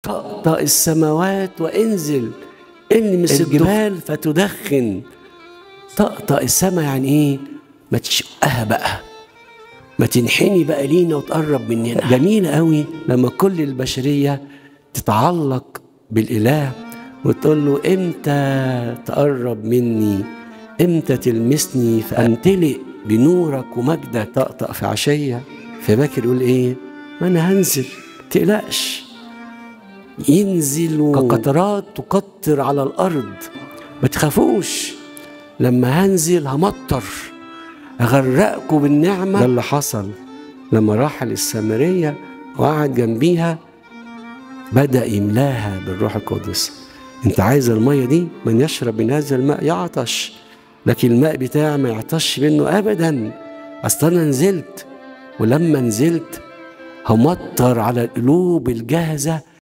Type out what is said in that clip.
طأطأ السماوات وانزل المس الجبال فتدخن طأطأ السما يعني ايه ما تشقها بقى ما تنحني بقى لينا وتقرب مننا جميل قوي لما كل البشرية تتعلق بالإله وتقول له امتى تقرب مني امتى تلمسني فامتلئ بنورك ومجدك طقطق في عشية فباكر يقول ايه ما انا هنزل تقلقش ينزل كقطرات تقطر على الارض ما تخافوش لما هنزل همطر اغرقكم بالنعمه ده اللي حصل لما راح للسامريه وقعد جنبيها بدا يملاها بالروح القدس انت عايز الميه دي من يشرب من هذا الماء يعطش لكن الماء بتاعي ما يعطش منه ابدا اصل انا نزلت ولما نزلت همطر على القلوب الجاهزه